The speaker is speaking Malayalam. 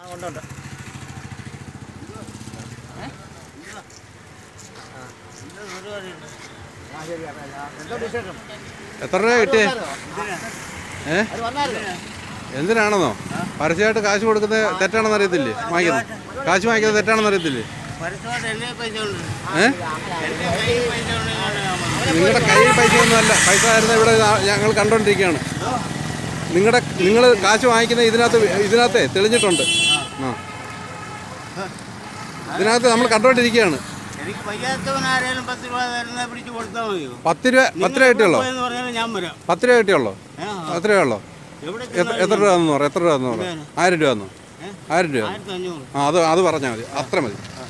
കൊണ്ടുണ്ട് എന്തോ വിശേഷം എത്ര രൂപ കിട്ടിയേ ഏ അത് വന്നായിരുന്നു എന്തിനാണെന്നോ പരസ്യമായിട്ട് കാശ് കൊടുക്കുന്നത് തെറ്റാണെന്ന് അറിയത്തില്ലേ വാങ്ങിക്കുന്നത് കാശ് വാങ്ങിക്കുന്നത് തെറ്റാണെന്ന് അറിയത്തില്ലേ പരസ്യമായിട്ട് എന്നെ പൈസ ഉണ്ട് ഏ എന്റെ കയ്യിൽ പൈസ ഉണ്ട് ഇങ്ങോട്ട് ഞാൻ നിങ്ങളുടെ കയ്യിൽ പൈസ ഒന്നുമല്ല പൈസ ആയിരുന്ന ഇവിടെ ഇതാ- ഞങ്ങൾ കണ്ടോണ്ടിരിക്കുകയാണ് നിങ്ങളുടെ നിങ്ങൾ കാശ് വാങ്ങിക്കുന്ന ഇതിനകത്ത് ഇതിനകത്തെ തെളിഞ്ഞിട്ടുണ്ട് ആ ഇതിനകത്ത് നമ്മൾ കണ്ടോണ്ടിരിക്കുകയാണ് എനിക്ക് വയ്യാത്തവൻ ആരെങ്കിലും പത്ത് രൂപ തരുന്ന പിടിച്ച് കൊടുത്താൽ മതിയോ പത്ത് രൂപ പത്ത് രൂപ കിട്ടിയുള്ളോ എന്ന് പറഞ്ഞാൽ ഞാൻ വരാം പത്ത് രൂപ കിട്ടിയുള്ളോ ഏ, പത്ത് രൂപ ഉള്ളോ എവിടെ എത്ര എത്ര രൂപ എന്ന് പറ എത്ര രൂപ എന്ന് പറ ആയിരം രൂപ എന്നോ ആയിരം രൂപ ആയിരത്തി അഞ്ഞൂറ് ആ അത് അത് പറഞ്ഞാൽ മതി അത്ര മതി